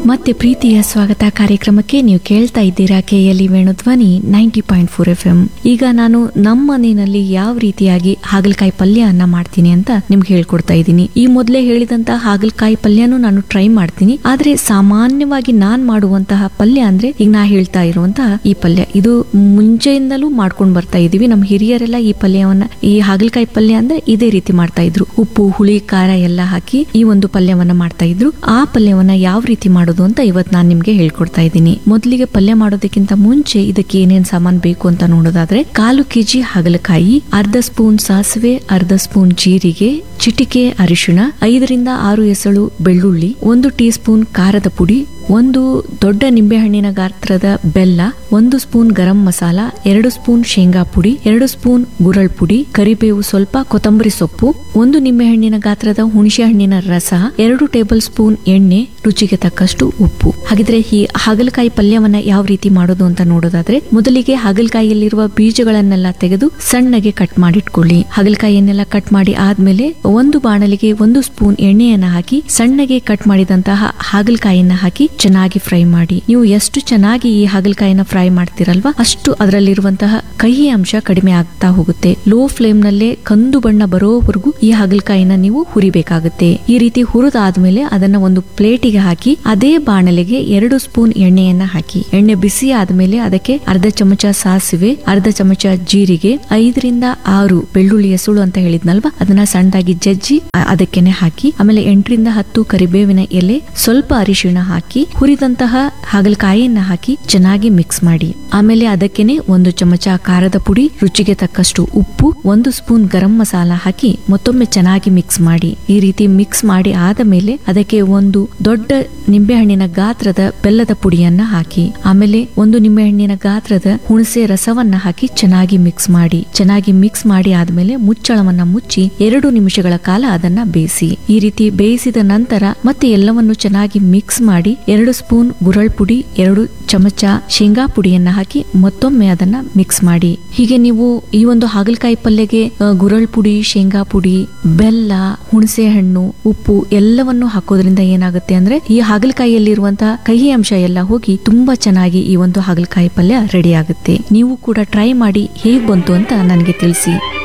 ಮತ್ತೆ ಪ್ರೀತಿಯ ಸ್ವಾಗತ ಕಾರ್ಯಕ್ರಮಕ್ಕೆ ನೀವು ಕೇಳ್ತಾ ಇದ್ದೀರಾ KLE Venudhwani ninety point four F M ಈಗ ನಾನು ನಮ್ಮ ಮನೆಯಲ್ಲಿ ಯಾವ ರೀತಿಯಾಗಿ ಹಾಗಲಕಾಯಿ ಪಲ್ಯ ಅನ್ನ ಮಾಡ್ತೀನಿ ಅಂತ ನಿಮ್ಗೆ ಹೇಳ್ಕೊಡ್ತಾ ಇದ್ದೀನಿ ಈ ಮೊದಲೇ ಹೇಳಿದಂತ ಹಾಗಲಕಾಯಿ ಪಲ್ಯನೂ ನಾನು ಟ್ರೈ ಮಾಡ್ತೀನಿ ಆದ್ರೆ ಸಾಮಾನ್ಯವಾಗಿ ನಾನ್ ಮಾಡುವಂತಹ ಪಲ್ಯ ಅಂದ್ರೆ ಈಗ ನಾ ಹೇಳ್ತಾ ಇರುವಂತಹ ಈ ಪಲ್ಯ ಇದು ಮುಂಚೆಯಿಂದಲೂ ಮಾಡ್ಕೊಂಡು ಬರ್ತಾ ಇದೀವಿ ನಮ್ಮ ಹಿರಿಯರೆಲ್ಲ ಈ ಪಲ್ಯವನ್ನ ಈ ಹಾಗಲಕಾಯಿ ಪಲ್ಯ ಅಂದ್ರೆ ಇದೇ ರೀತಿ ಮಾಡ್ತಾ ಇದ್ರು ಉಪ್ಪು ಹುಳಿ ಖಾರ ಎಲ್ಲ ಹಾಕಿ ಈ ಒಂದು ಪಲ್ಯವನ್ನ ಮಾಡ್ತಾ ಇದ್ರು ಆ ಪಲ್ಯವನ್ನ ಯಾವ ರೀತಿ ಮಾಡೋದು ಅಂತ ಇವತ್ ನಾನ್ ನಿಮ್ಗೆ ಹೇಳ್ಕೊಡ್ತಾ ಇದ್ದೀನಿ ಮೊದಲಿಗೆ ಪಲ್ಯ ಮಾಡೋದಕ್ಕಿಂತ ಮುಂಚೆ ಇದಕ್ಕೆ ಏನೇನ್ ಸಾಮಾನ್ ಬೇಕು ಅಂತ ನೋಡೋದಾದ್ರೆ ಕಾಲು ಕೆಜಿ ಹಾಗಲಕಾಯಿ ಅರ್ಧ ಸ್ಪೂನ್ ಸಾಸಿವೆ ಅರ್ಧ ಸ್ಪೂನ್ ಜೀರಿಗೆ ಚಿಟಿಕೆ ಅರಿಶಿಣ ಐದರಿಂದ ಆರು ಎಸಳು ಬೆಳ್ಳುಳ್ಳಿ ಒಂದು ಟೀ ಸ್ಪೂನ್ ಖಾರದ ಪುಡಿ ಒಂದು ದೊಡ್ಡ ನಿಂಬೆಹಣ್ಣಿನ ಗಾತ್ರದ ಬೆಲ್ಲ ಒಂದು ಸ್ಪೂನ್ ಗರಂ ಮಸಾಲ ಎರಡು ಸ್ಪೂನ್ ಶೇಂಗಾ ಪುಡಿ ಎರಡು ಸ್ಪೂನ್ ಗುರಳ್ ಪುಡಿ ಕರಿಬೇವು ಸ್ವಲ್ಪ ಕೊತ್ತಂಬರಿ ಸೊಪ್ಪು ಒಂದು ನಿಂಬೆಹಣ್ಣಿನ ಗಾತ್ರದ ಹುಣಸೆ ಹಣ್ಣಿನ ರಸ ಎರಡು ಟೇಬಲ್ ಸ್ಪೂನ್ ಎಣ್ಣೆ ರುಚಿಗೆ ತಕ್ಕಷ್ಟು ಉಪ್ಪು ಹಾಗಿದ್ರೆ ಈ ಹಾಗಲಕಾಯಿ ಪಲ್ಯವನ್ನ ಯಾವ ರೀತಿ ಮಾಡೋದು ಅಂತ ನೋಡೋದಾದ್ರೆ ಮೊದಲಿಗೆ ಹಾಗಲಕಾಯಿಯಲ್ಲಿರುವ ಬೀಜಗಳನ್ನೆಲ್ಲ ತೆಗೆದು ಸಣ್ಣಗೆ ಕಟ್ ಮಾಡಿಟ್ಕೊಳ್ಳಿ ಹಾಗಲಕಾಯಿಯನ್ನೆಲ್ಲ ಕಟ್ ಮಾಡಿ ಆದ್ಮೇಲೆ ಒಂದು ಬಾಣಲಿಗೆ ಒಂದು ಸ್ಪೂನ್ ಎಣ್ಣೆಯನ್ನ ಹಾಕಿ ಸಣ್ಣಗೆ ಕಟ್ ಮಾಡಿದಂತಹ ಹಾಗಲಕಾಯಿಯನ್ನ ಹಾಕಿ ಚೆನ್ನಾಗಿ ಫ್ರೈ ಮಾಡಿ ನೀವು ಎಷ್ಟು ಚೆನ್ನಾಗಿ ಈ ಹಾಗಲಕಾಯಿನ ಫ್ರೈ ಮಾಡ್ತಿರಲ್ವಾ ಅಷ್ಟು ಅದರಲ್ಲಿರುವಂತಹ ಕಹಿ ಅಂಶ ಕಡಿಮೆ ಆಗ್ತಾ ಹೋಗುತ್ತೆ ಲೋ ಫ್ಲೇಮ್ ನಲ್ಲೇ ಕಂದು ಬಣ್ಣ ಬರೋವರೆಗೂ ಈ ಹಾಗಲಕಾಯಿನ ನೀವು ಹುರಿಬೇಕಾಗುತ್ತೆ ಈ ರೀತಿ ಹುರಿದಾದ್ಮೇಲೆ ಅದನ್ನ ಒಂದು ಪ್ಲೇಟಿಗೆ ಹಾಕಿ ಅದೇ ಬಾಣಲೆಗೆ ಎರಡು ಸ್ಪೂನ್ ಎಣ್ಣೆಯನ್ನ ಹಾಕಿ ಎಣ್ಣೆ ಬಿಸಿ ಆದ್ಮೇಲೆ ಅದಕ್ಕೆ ಅರ್ಧ ಚಮಚ ಸಾಸಿವೆ ಅರ್ಧ ಚಮಚ ಜೀರಿಗೆ ಐದರಿಂದ ಆರು ಬೆಳ್ಳುಳ್ಳಿಯ ಸುಳು ಅಂತ ಹೇಳಿದ್ನಲ್ವಾ ಅದನ್ನ ಸಣ್ಣದಾಗಿ ಜಜ್ಜಿ ಅ- ಅದಕ್ಕೆನೆ ಹಾಕಿ ಆಮೇಲೆ ಎಂಟರಿಂದ ಹತ್ತು ಕರಿಬೇವಿನ ಎಲೆ ಸ್ವಲ್ಪ ಅರಿಶಿಣ ಹಾಕಿ ಹುರಿದಂತಹ ಹಾಗಲಕಾಯಿಯನ್ನ ಹಾಕಿ ಚೆನ್ನಾಗಿ ಮಿಕ್ಸ್ ಮಾಡಿ ಆಮೇಲೆ ಅದಕ್ಕೆನೆ ಒಂದು ಚಮಚ ಖಾರದ ಪುಡಿ ರುಚಿಗೆ ತಕ್ಕಷ್ಟು ಉಪ್ಪು ಒಂದು ಸ್ಪೂನ್ ಗರಂ ಮಸಾಲ ಹಾಕಿ ಮತ್ತೊಮ್ಮೆ ಚೆನ್ನಾಗಿ ಮಿಕ್ಸ್ ಮಾಡಿ ಈ ರೀತಿ ಮಿಕ್ಸ್ ಮಾಡಿ ಆದ ಮೇಲೆ ಅದಕ್ಕೆ ಒಂದು ದೊಡ್ಡ ನಿಂಬೆಹಣ್ಣಿನ ಗಾತ್ರದ ಬೆಲ್ಲದ ಪುಡಿಯನ್ನ ಹಾಕಿ ಆಮೇಲೆ ಒಂದು ನಿಂಬೆಹಣ್ಣಿನ ಗಾತ್ರದ ಹುಣಸೆ ರಸವನ್ನ ಹಾಕಿ ಚೆನ್ನಾಗಿ ಮಿಕ್ಸ್ ಮಾಡಿ ಚೆನ್ನಾಗಿ ಮಿಕ್ಸ್ ಮಾಡಿ ಆದ್ಮೇಲೆ ಮುಚ್ಚಳವನ್ನ ಮುಚ್ಚಿ ಎರಡು ನಿಮಿಷಗಳ ಕಾಲ ಅದನ್ನ ಬೇಯಿಸಿ ಈ ರೀತಿ ಬೇಯಿಸಿದ ನಂತರ ಮತ್ತೆ ಎಲ್ಲವನ್ನು ಚೆನ್ನಾಗಿ ಮಿಕ್ಸ್ ಮಾಡಿ ಎರಡು ಸ್ಪೂನ್ ಗುರಳ್ ಪುಡಿ ಎರಡು ಚಮಚ ಶೇಂಗಾ ಪುಡಿಯನ್ನ ಹಾಕಿ ಮತ್ತೊಮ್ಮೆ ಅದನ್ನ ಮಿಕ್ಸ್ ಮಾಡಿ ಹೀಗೆ ನೀವು ಈ ಒಂದು ಹಾಗಲಕಾಯಿ ಪಲ್ಯಗೆ ಆ, ಗುರಳ್ ಪುಡಿ ಶೇಂಗಾ ಪುಡಿ ಬೆಲ್ಲ ಹುಣಸೆ ಹಣ್ಣು ಉಪ್ಪು ಎಲ್ಲವನ್ನು ಹಾಕೋದ್ರಿಂದ ಏನಾಗುತ್ತೆ ಅಂದ್ರೆ ಈ ಹಾಗಲಕಾಯಿಯಲ್ಲಿರುವಂತಹ ಕಹಿ ಅಂಶ ಎಲ್ಲ ಹೋಗಿ ತುಂಬಾ ಚೆನ್ನಾಗಿ ಈ ಒಂದು ಹಾಗಲಕಾಯಿ ಪಲ್ಯ ರೆಡಿ ಆಗುತ್ತೆ ನೀವು ಕೂಡ ಟ್ರೈ ಮಾಡಿ ಹೇಗ್ ಬಂತು ಅಂತ ನನಗೆ ತಿಳಿಸಿ